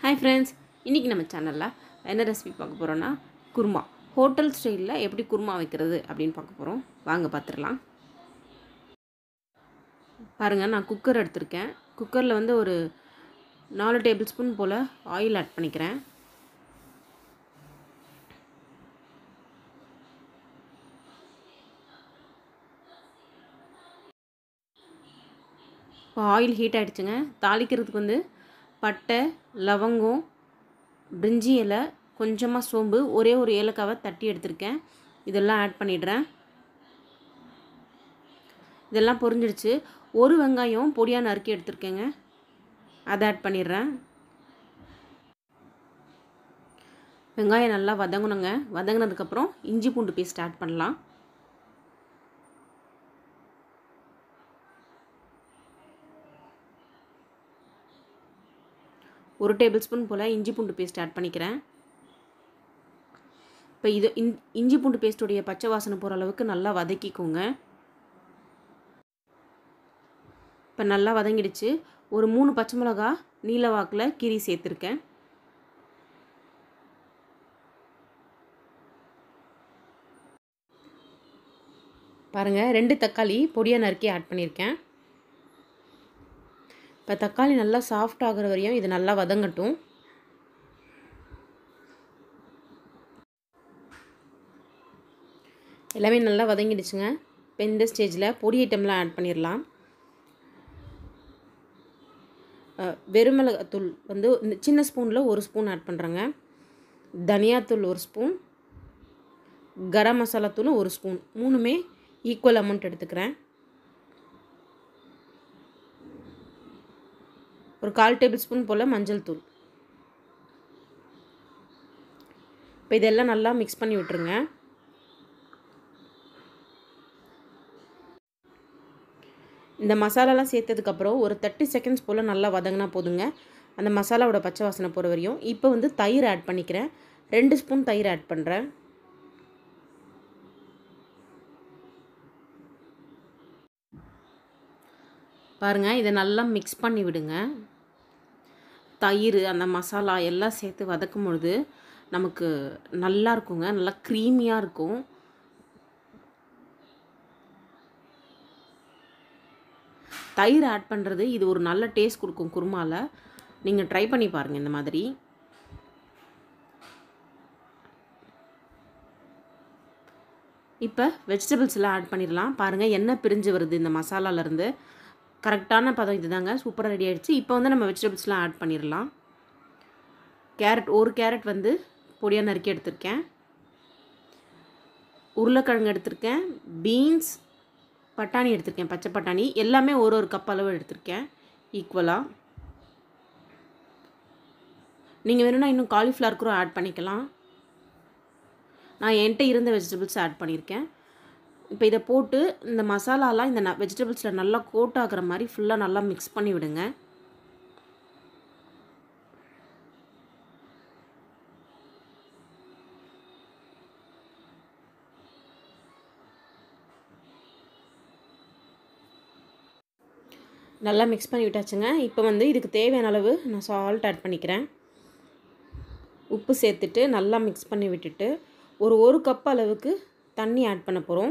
hi friends இன்றைக்கி நம்ம சேனலில் என்ன ரெசிபி பார்க்க போகிறோன்னா குருமா ஹோட்டல் ஸ்டைலில் எப்படி குருமா வைக்கிறது அப்படின்னு பார்க்க போகிறோம் வாங்க பார்த்துடலாம் பாருங்கள் நான் குக்கர் எடுத்திருக்கேன் குக்கரில் வந்து ஒரு நாலு டேபிள் ஸ்பூன் போல் ஆயில் ஆட் பண்ணிக்கிறேன் இப்போ ஆயில் ஹீட் ஆகிடுச்சுங்க தாளிக்கிறதுக்கு வந்து பட்டை லவங்கம் பிரிஞ்சி இலை கொஞ்சமாக சோம்பு ஒரே ஒரு ஏலக்காவை தட்டி எடுத்திருக்கேன் இதெல்லாம் ஆட் பண்ணிடுறேன் இதெல்லாம் பொரிஞ்சிடுச்சு ஒரு வெங்காயம் பொடியாக நறுக்கி எடுத்திருக்கேங்க அதை ஆட் பண்ணிடுறேன் வெங்காயம் நல்லா வதங்கணுங்க வதங்கினதுக்கப்புறம் இஞ்சி பூண்டு பேஸ்ட் ஆட் பண்ணலாம் ஒரு டேபிள் ஸ்பூன் போல் இஞ்சி பூண்டு பேஸ்ட் ஆட் பண்ணிக்கிறேன் இப்போ இது இன் இஞ்சி பூண்டு பேஸ்ட்டுடைய பச்சை வாசனை போகிற அளவுக்கு நல்லா வதக்கிக்கோங்க இப்போ நல்லா வதங்கிடுச்சு ஒரு மூணு பச்சை மிளகா நீல வாக்கில் கீரி சேர்த்துருக்கேன் பாருங்கள் ரெண்டு தக்காளி பொடியாக நறுக்கி ஆட் பண்ணியிருக்கேன் இப்போ தக்காளி நல்லா சாஃப்ட் ஆகிற வரையும் இது நல்லா வதங்கட்டும் எல்லாமே நல்லா வதங்கிடுச்சுங்க இப்போ இந்த ஸ்டேஜில் பொடி ஐட்டம்லாம் ஆட் பண்ணிடலாம் வெறுமிளகாத்தூள் வந்து இந்த சின்ன ஸ்பூனில் ஒரு ஸ்பூன் ஆட் பண்ணுறேங்க தனியாத்தூள் ஒரு ஸ்பூன் கரம் மசாலா தூள் ஒரு ஸ்பூன் மூணுமே ஈக்குவல் அமௌண்ட் எடுத்துக்கிறேன் ஒரு கால் டேபிள் ஸ்பூன் போல் மஞ்சள் தூள் இப்போ இதெல்லாம் நல்லா மிக்ஸ் பண்ணி விட்டுருங்க இந்த மசாலாலாம் சேர்த்ததுக்கப்புறம் ஒரு தேர்ட்டி செகண்ட்ஸ் போல் நல்லா வதங்கினா போதுங்க அந்த மசாலாவோட பச்சை வாசனை போகிற வரையும் இப்போ வந்து தயிர் ஆட் பண்ணிக்கிறேன் ரெண்டு ஸ்பூன் தயிர் ஆட் பண்ணுறேன் பாருங்கள் இதை நல்லா மிக்ஸ் பண்ணி விடுங்க தயிர் அந்த மசாலா எல்லாம் சேர்த்து வதக்கும் பொழுது நமக்கு நல்லா இருக்குங்க நல்லா க்ரீமியாக இருக்கும் தயிர் ஆட் பண்ணுறது இது ஒரு நல்ல டேஸ்ட் கொடுக்கும் குருமாவில் நீங்கள் ட்ரை பண்ணி பாருங்கள் இந்த மாதிரி இப்போ வெஜிடபிள்ஸ் எல்லாம் ஆட் பண்ணிடலாம் பாருங்கள் எண்ணெய் பிரிஞ்சு வருது இந்த மசாலாலேருந்து கரெக்டான பதம் இது தாங்க சூப்பராக ரெடி ஆகிடுச்சு இப்போ வந்து நம்ம வெஜிடபிள்ஸ்லாம் ஆட் பண்ணிடலாம் கேரட் ஒரு கேரட் வந்து பொடியாக நறுக்கி எடுத்திருக்கேன் உருளைக்கிழங்கு எடுத்திருக்கேன் பீன்ஸ் பட்டாணி எடுத்திருக்கேன் பச்சை பட்டாணி எல்லாமே ஒரு ஒரு கப் அளவு எடுத்திருக்கேன் ஈக்குவலாக நீங்கள் வேணும்னா இன்னும் காலிஃப்ளவர் கூட ஆட் பண்ணிக்கலாம் நான் என்கிட்ட இருந்த வெஜிடபிள்ஸ் ஆட் பண்ணியிருக்கேன் இப்போ இதை போட்டு இந்த மசாலாலாம் இந்த ந வெஜிடபிள்ஸில் நல்லா கோட் ஆகிற மாதிரி ஃபுல்லாக நல்லா மிக்ஸ் பண்ணி விடுங்க நல்லா மிக்ஸ் பண்ணி விட்டாச்சுங்க இப்போ வந்து இதுக்கு தேவையான அளவு நான் சால்ட் ஆட் பண்ணிக்கிறேன் உப்பு சேர்த்துட்டு நல்லா மிக்ஸ் பண்ணி விட்டுட்டு ஒரு ஒரு கப் அளவுக்கு தண்ணி ஆட் பண்ண போகிறோம்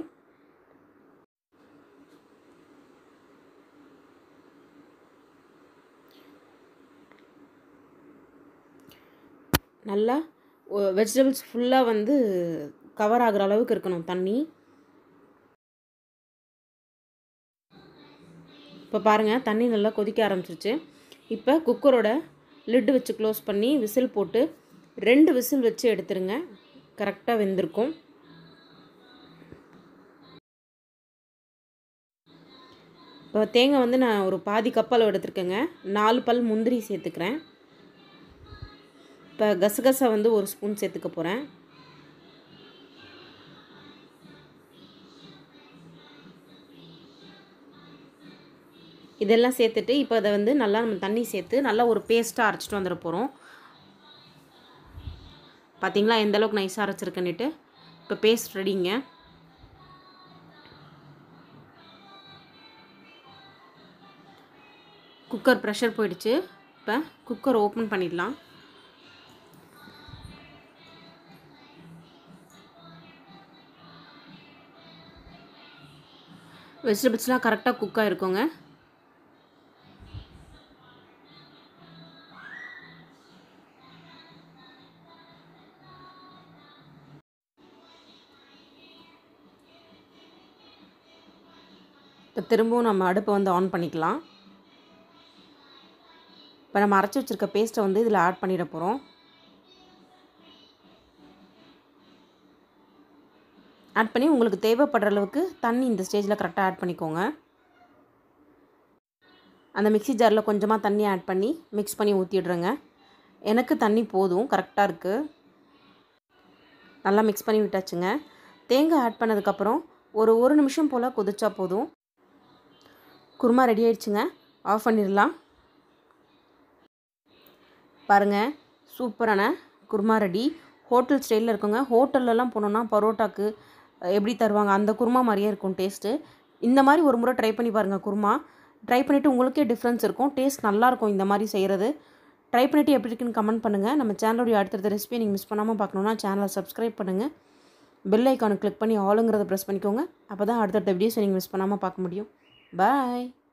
நல்லா வெஜிடபிள்ஸ் ஃபுல்லாக வந்து கவர் ஆகிற அளவுக்கு இருக்கணும் தண்ணி இப்போ பாருங்கள் தண்ணி நல்லா கொதிக்க ஆரம்பிச்சிருச்சு இப்போ குக்கரோட லிட்டு வச்சு க்ளோஸ் பண்ணி விசில் போட்டு ரெண்டு விசில் வச்சு எடுத்துருங்க கரெக்டாக வெந்திருக்கும் இப்போ தேங்காய் வந்து நான் ஒரு பாதி கப் அளவு எடுத்துருக்கேங்க நாலு பல் முந்திரி சேர்த்துக்கிறேன் இப்போ கசகசா வந்து ஒரு ஸ்பூன் சேர்த்துக்க போகிறேன் இதெல்லாம் சேர்த்துட்டு இப்போ அதை வந்து நல்லா நம்ம தண்ணி சேர்த்து நல்லா ஒரு பேஸ்ட்டாக அரைச்சிட்டு வந்துட போகிறோம் பார்த்தீங்களா எந்த அளவுக்கு நைஸாக அரைச்சிருக்கேன்னுட்டு இப்போ பேஸ்ட் ரெடிங்க குக்கர் ப்ரெஷர் போயிடுச்சு இப்போ குக்கர் ஓப்பன் பண்ணிடலாம் வெஜிடபிள்ஸ்லாம் கரெக்டாக குக் ஆகிருக்கோங்க இப்போ திரும்பவும் நம்ம அடுப்பை வந்து ஆன் பண்ணிக்கலாம் இப்போ நம்ம அரைச்சி வச்சுருக்க பேஸ்ட்டை வந்து இதில் ஆட் பண்ணிட போகிறோம் ஆட் பண்ணி உங்களுக்கு தேவைப்படுற அளவுக்கு தண்ணி இந்த ஸ்டேஜில் கரெக்டாக ஆட் பண்ணிக்கோங்க அந்த மிக்ஸி ஜாரில் கொஞ்சமாக தண்ணி ஆட் பண்ணி மிக்ஸ் பண்ணி ஊற்றிடுறேங்க எனக்கு தண்ணி போதும் கரெக்டாக இருக்குது நல்லா மிக்ஸ் பண்ணி விட்டாச்சுங்க தேங்காய் ஆட் பண்ணதுக்கப்புறம் ஒரு ஒரு நிமிஷம் போல் கொதிச்சா போதும் குருமா ரெடி ஆயிடுச்சுங்க ஆஃப் பண்ணிடலாம் பாருங்கள் சூப்பரான குருமா ரெடி ஹோட்டல் ஸ்டைலில் இருக்குங்க ஹோட்டல்லலாம் போனோன்னா பரோட்டாக்கு எப்படி தருவாங்க அந்த குருமா மாதிரியே இருக்கும் டேஸ்ட்டு இந்த மாதிரி ஒரு முறை ட்ரை பண்ணி பாருங்கள் குருமா ட்ரை பண்ணிவிட்டு உங்களுக்கே டிஃப்ரென்ஸ் இருக்கும் டேஸ்ட் நல்லாயிருக்கும் இந்த மாதிரி செய்கிறது ட்ரை பண்ணிவிட்டு எப்படி இருக்குன்னு கமெண்ட் பண்ணுங்கள் நம்ம சேனலுடைய அடுத்தடுத்த ரெசிபியை நீங்கள் மிஸ் பண்ணாமல் பார்க்கணுன்னா சேனலை சப்ஸ்கிரைப் பண்ணுங்கள் பெல் ஐக்கானை கிளிக் பண்ணி ஆளுங்கிறத ப்ரெஸ் பண்ணிக்கோங்க அப்போ தான் அடுத்தடுத்த வீடியோஸை நீங்கள் மிஸ் பண்ணாமல் பார்க்க முடியும் பாய்